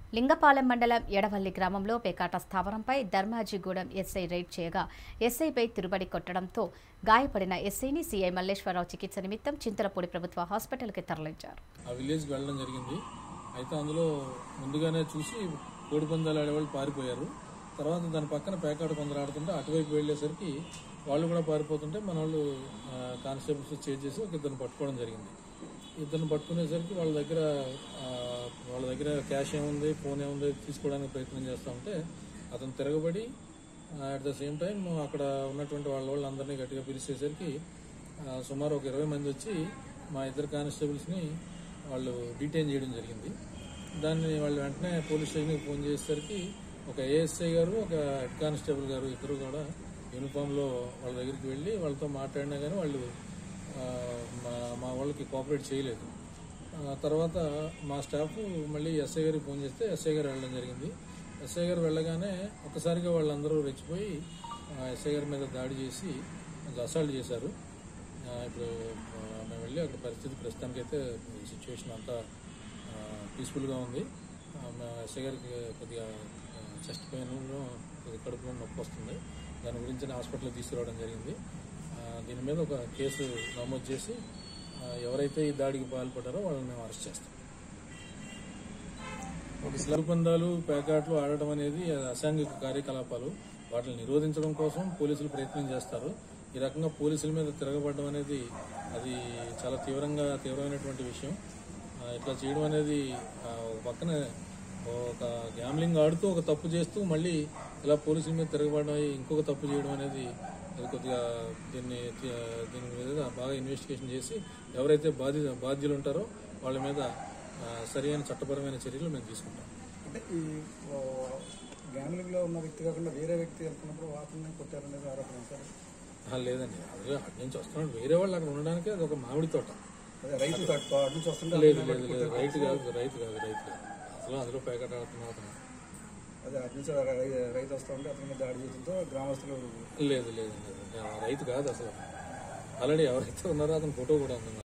లింగపాలెం మండలం ఎడవల్లి గ్రామంలో పేకాట స్థావరంపై ధర్మాజిగూడెం ఎస్ఐ రైడ్ చేయగా ఎస్ఐపై తిరుబడి కొట్టడంతో గాయపడిన ఎస్ఐని సీఐ మల్లేశ్వరరావు చికిత్స నిమిత్తం చింతలపూడి ప్రభుత్వ హాస్పిటల్కి తరలించారు ఆ విలేజ్కి వెళ్ళడం జరిగింది అయితే అందులో ముందుగానే చూసి కోడి పందాలు ఆడేవాళ్ళు పారిపోయారు తర్వాత దాని పక్కన పేకాట కొందరు ఆడుతుంటే అటువైపు వెళ్ళేసరికి వాళ్ళు కూడా పారిపోతుంటే మన వాళ్ళు కానిస్టేబుల్స్ చేజ్ చేసి ఒక ఇద్దరిని పట్టుకోవడం జరిగింది ఇద్దరిని పట్టుకునేసరికి వాళ్ళ దగ్గర ఆ, వాళ్ళ దగ్గర క్యాష్ ఏముంది ఫోన్ ఏముంది తీసుకోవడానికి ప్రయత్నం చేస్తూ ఉంటే అతను తిరగబడి అట్ ద సేమ్ టైం అక్కడ ఉన్నటువంటి వాళ్ళ వాళ్ళందరినీ గట్టిగా పిలిచేసరికి ఆ, సుమారు ఒక ఇరవై మంది వచ్చి మా ఇద్దరు కానిస్టేబుల్స్ని వాళ్ళు డీటైన్ చేయడం జరిగింది దాన్ని వాళ్ళు వెంటనే పోలీస్ స్టేషన్కి ఫోన్ చేసేసరికి ఒక ఏఎస్ఐ గారు ఒక హెడ్ కానిస్టేబుల్ గారు ఇద్దరు కూడా యూనిఫామ్లో వాళ్ళ దగ్గరికి వెళ్ళి వాళ్ళతో మాట్లాడినా కానీ వాళ్ళు ఆ, మా మా వాళ్ళకి కోఆపరేట్ చేయలేదు ఆ, తర్వాత మా స్టాఫ్ మళ్ళీ ఎస్ఐ గారికి ఫోన్ చేస్తే ఎస్ఐ గారు వెళ్ళడం జరిగింది ఎస్ఐ గారు వెళ్ళగానే ఒక్కసారిగా వాళ్ళందరూ రెచ్చిపోయి ఆ, ఎస్ఐ గారి మీద దాడి చేసి కొంచెం అసాల్ట్ చేశారు ఆ, ఇప్పుడు ఆ, మేము వెళ్ళి అక్కడ పరిస్థితి ప్రస్తుతానికైతే సిచ్యువేషన్ అంతా పీస్ఫుల్గా ఉంది ఆ, మా ఎస్ఐ గారికి కొద్దిగా చెస్ట్ పెయిన్ కొద్దిగా కడుపులో నొప్పి వస్తుంది దాని గురించి హాస్పిటల్కి తీసుకురావడం జరిగింది ఆ, దీని మీద ఒక కేసు నమోదు చేసి ఆ, ఎవరైతే ఈ దాడికి పాల్పడ్డారో వాళ్ళని మేము అరెస్ట్ చేస్తాం స్లబ్ పందాలు పేకాట్లు ఆడటం అనేది అసాంఘిక కార్యకలాపాలు వాటిని నిరోధించడం కోసం పోలీసులు ప్రయత్నం చేస్తారు ఈ రకంగా పోలీసుల మీద తిరగబడడం అనేది అది చాలా తీవ్రంగా తీవ్రమైనటువంటి విషయం ఆ, ఇట్లా చేయడం అనేది ఆ, ఒక పక్కన ఒక గ్యామ్లింగ్ ఆడుతూ ఒక తప్పు చేస్తూ మళ్ళీ ఇలా పోలీసుల మీద తిరగబడడం ఇంకొక తప్పు చేయడం అనేది అది కొద్దిగా దీన్ని తి- దీని మీద బాగా ఇన్వెస్టిగేషన్ చేసి ఎవరైతే బాధ్య బాధ్యులు ఉంటారో వాళ్ళ మీద ఆ, సరైన చట్టపరమైన చర్యలు మేము తీసుకుంటాం అంటే ఈ గ్యామ్లింగ్ లో ఉన్న వ్యక్తి కాకుండా వేరే వ్యక్తి వెళ్తున్నప్పుడు వాటిని కొట్టారనేది ఆరోపణ సార్ ఆ, లేదండి అదే అటు నుంచి వస్తున్నాడు వేరే వాళ్ళు అక్కడ ఉండడానికి అది ఒక మామిడి తోట అదే రైతు తట్టు అటు నుంచి వస్తుంటే లేదు లేదు లేదు రైతు కాదు రైతు కాదు రైతు కాదు అసలు అందులో పేకట ఆడుతున్నా అతను అదే అటు నుంచి రై- రైతు వస్తూ ఉంటే అతని మీద దాడి చేయడంతో గ్రామస్తులు లేదు లేదు లేదు రైతు కాదు అసలు ఆల్రెడీ ఎవరైతే ఉన్నారో అతని ఫోటో కూడా ఉంది